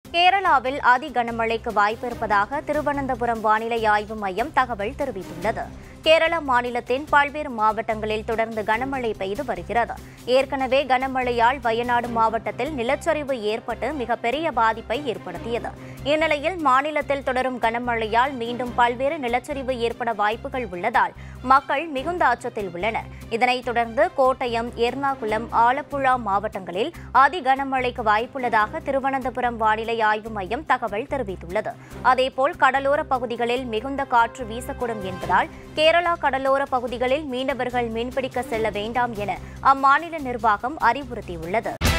கேரளாவில் அதி கனமழைக்கு வாய்ப்பு இருப்பதாக திருவனந்தபுரம் வானிலை ஆய்வு மையம் தகவல் தெரிவித்துள்ளது கேரள மாநிலத்தின் பல்வேறு மாவட்டங்களில் தொடர்ந்து கனமழை பெய்து வருகிறது ஏற்கனவே கனமழையால் வயநாடு மாவட்டத்தில் நிலச்சரிவு ஏற்பட்டு மிகப்பெரிய பாதிப்பை ஏற்படுத்தியது இந்நிலையில் மாநிலத்தில் தொடரும் கனமழையால் மீண்டும் பல்வேறு நிலச்சரிவு ஏற்பட வாய்ப்புகள் உள்ளதால் மக்கள் மிகுந்த அச்சத்தில் உள்ளனர் இதனைத் தொடர்ந்து கோட்டயம் எர்ணாகுளம் ஆலப்புழா மாவட்டங்களில் அதி கனமழைக்கு வாய்ப்புள்ளதாக திருவனந்தபுரம் வானிலை ஆய்வு மையம் தகவல் தெரிவித்துள்ளது அதேபோல் கடலோர பகுதிகளில் மிகுந்த காற்று வீசக்கூடும் என்பதால் கேரளா கடலோர பகுதிகளில் மீனவர்கள் மீன்பிடிக்க செல்ல வேண்டாம் என அம்மாநில நிர்வாகம் அறிவுறுத்தியுள்ளது